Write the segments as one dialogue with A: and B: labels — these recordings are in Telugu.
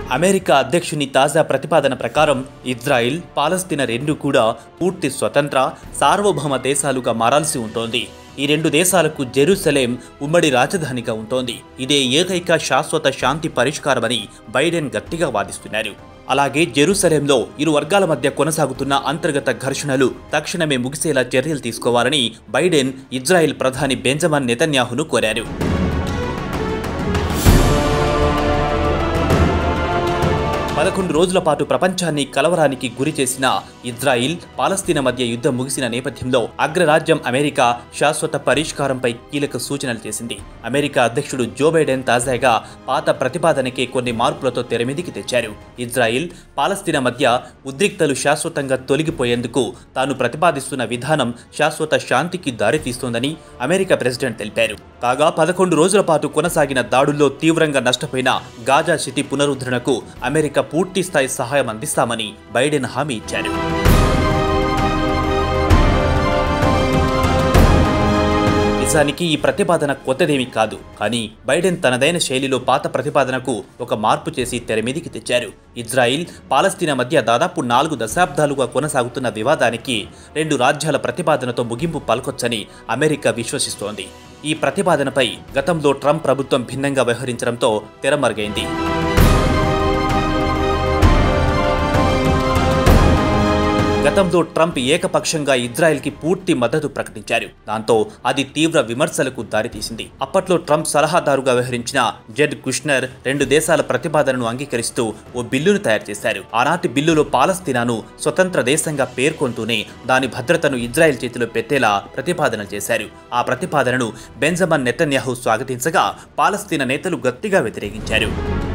A: అమెరికా అధ్యక్షుని తాజా ప్రతిపాదన ప్రకారం ఇజ్రాయిల్ పాలస్తీనా రెండు కూడా పూర్తి స్వతంత్ర సార్వభౌమ దేశాలుగా మారాల్సి ఉంటోంది ఈ రెండు దేశాలకు జెరూసలేం ఉమ్మడి రాజధానిగా ఉంటోంది ఇదే ఏకైక శాశ్వత శాంతి పరిష్కారమని బైడెన్ గట్టిగా వాదిస్తున్నారు అలాగే జెరూసలేంలో ఇరు వర్గాల మధ్య కొనసాగుతున్న అంతర్గత ఘర్షణలు తక్షణమే ముగిసేలా చర్యలు తీసుకోవాలని బైడెన్ ఇజ్రాయెల్ ప్రధాని బెంజమిన్ నెతన్యాహును కోరారు పదకొండు రోజుల పాటు ప్రపంచాన్ని కలవరానికి గురి చేసిన ఇజ్రాయిల్ పాలస్తీనా మధ్య యుద్ధం ముగిసిన నేపథ్యంలో అగ్రరాజ్యం అమెరికా శాశ్వత పరిష్కారంపై కీలక సూచనలు చేసింది అమెరికా అధ్యక్షుడు జో బైడెన్ తాజాగా పాత ప్రతిపాదనకే కొన్ని మార్పులతో తెరమీదికి తెచ్చారు ఇజ్రాయిల్ పాలస్తీనా మధ్య ఉద్రిక్తలు శాశ్వతంగా తొలగిపోయేందుకు తాను ప్రతిపాదిస్తున్న విధానం శాశ్వత శాంతికి దారితీస్తోందని అమెరికా ప్రెసిడెంట్ తెలిపారు కాగా పదకొండు రోజుల పాటు కొనసాగిన దాడుల్లో తీవ్రంగా నష్టపోయిన గాజా సిటీ పునరుద్ధరణకు అమెరికా పూర్తి స్థాయి సహాయం అందిస్తామని బైడెన్ హామీ ఇచ్చారు నిజానికి ఈ ప్రతిపాదన కొత్తదేమీ కాదు కానీ బైడెన్ తనదైన శైలిలో పాత ప్రతిపాదనకు ఒక మార్పు చేసి తెరమీదికి తెచ్చారు ఇజ్రాయిల్ పాలస్తీనా మధ్య దాదాపు నాలుగు దశాబ్దాలుగా కొనసాగుతున్న వివాదానికి రెండు రాజ్యాల ప్రతిపాదనతో ముగింపు పలకొచ్చని అమెరికా విశ్వసిస్తోంది ఈ ప్రతిపాదనపై గతంలో ట్రంప్ ప్రభుత్వం భిన్నంగా వ్యవహరించడంతో తెరమరుగైంది గతంలో ట్రంప్ ఏకపక్షంగా ఇజ్రాయెల్కి పూర్తి మద్దతు ప్రకటించారు దాంతో అది తీవ్ర విమర్శలకు దారితీసింది అప్పట్లో ట్రంప్ సలహాదారుగా వ్యవహరించిన జెడ్ కుష్నర్ రెండు దేశాల ప్రతిపాదనను అంగీకరిస్తూ ఓ బిల్లును తయారు చేశారు ఆనాటి బిల్లులో పాలస్తీనాను స్వతంత్ర దేశంగా పేర్కొంటూనే దాని భద్రతను ఇజ్రాయెల్ చేతిలో పెట్టేలా ప్రతిపాదన చేశారు ఆ ప్రతిపాదనను బెంజమన్ నెతన్యాహు స్వాగతించగా పాలస్తీనా నేతలు గట్టిగా వ్యతిరేకించారు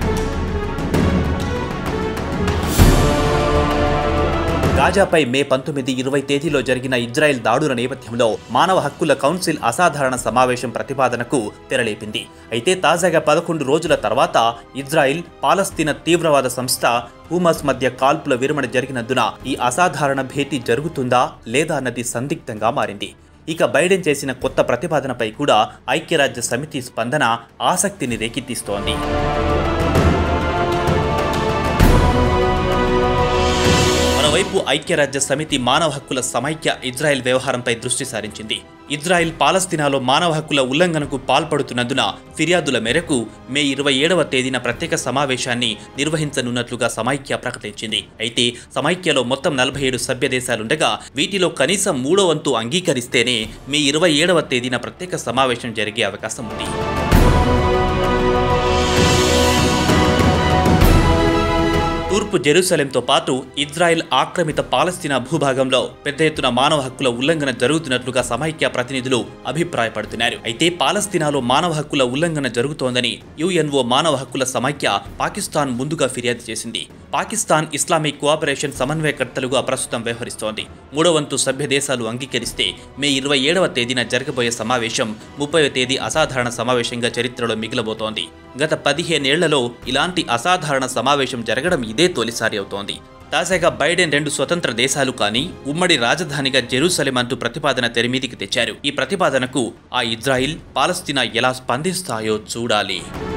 A: గాజాపై మే పంతొమ్మిది ఇరవై తేదీలో జరిగిన ఇజ్రాయెల్ దాడుల నేపథ్యంలో మానవ హక్కుల కౌన్సిల్ అసాధారణ సమావేశం ప్రతిపాదనకు తెరలేపింది అయితే తాజాగా పదకొండు రోజుల తర్వాత ఇజ్రాయెల్ పాలస్తీనా తీవ్రవాద సంస్థ హూమస్ మధ్య కాల్పుల విరమణ జరిగినందున ఈ అసాధారణ భేటీ జరుగుతుందా లేదా అన్నది సందిగ్ధంగా మారింది ఇక బైడెన్ చేసిన కొత్త ప్రతిపాదనపై కూడా ఐక్యరాజ్య సమితి స్పందన ఆసక్తిని రేకెత్తిస్తోంది మరోవైపు ఐక్యరాజ్య సమితి మానవ హక్కుల సమైక్య ఇజ్రాయెల్ వ్యవహారంపై దృష్టి సారించింది ఇజ్రాయెల్ పాలస్తీనాలో మానవ హక్కుల ఉల్లంఘనకు పాల్పడుతున్నందున ఫిర్యాదుల మేరకు మే ఇరవై ఏడవ తేదీన ప్రత్యేక సమావేశాన్ని నిర్వహించనున్నట్లుగా సమైక్య ప్రకటించింది అయితే సమైక్యలో మొత్తం నలభై ఏడు సభ్య దేశాలుండగా వీటిలో కనీసం మూడో వంతు అంగీకరిస్తేనే మే ఇరవై ఏడవ తేదీన ప్రత్యేక సమావేశం జరిగే అవకాశం ఉంది తూర్పు జెరూసలేంతో పాటు ఇజ్రాయెల్ ఆక్రమిత పాలస్తీనా భూభాగంలో పెద్ద ఎత్తున మానవ హక్కుల ఉల్లంఘన జరుగుతున్నట్లుగా సమైక్య ప్రతినిధులు అభిప్రాయపడుతున్నారు అయితే పాలస్తీనాలో మానవ హక్కుల ఉల్లంఘన జరుగుతోందని యుఎన్ఓ మానవ హక్కుల సమైక్య పాకిస్తాన్ ముందుగా ఫిర్యాదు చేసింది పాకిస్తాన్ ఇస్లామిక్ కోఆపరేషన్ సమన్వయకర్తలుగా ప్రస్తుతం వ్యవహరిస్తోంది మూడో వంతు సభ్య దేశాలు అంగీకరిస్తే మే ఇరవై ఏడవ తేదీన జరగబోయే సమావేశం ముప్పైవ తేదీ అసాధారణ సమావేశంగా చరిత్రలో మిగిలబోతోంది గత పదిహేనేళ్లలో ఇలాంటి అసాధారణ సమావేశం జరగడం ఇదే తొలిసారి అవుతోంది తాజాగా బైడెన్ రెండు స్వతంత్ర దేశాలు కానీ ఉమ్మడి రాజధానిగా జెరూసలేం అంటూ ప్రతిపాదన తెరమీదికి తెచ్చారు ఈ ప్రతిపాదనకు ఆ ఇజ్రాయిల్ పాలస్తీనా ఎలా స్పందిస్తాయో చూడాలి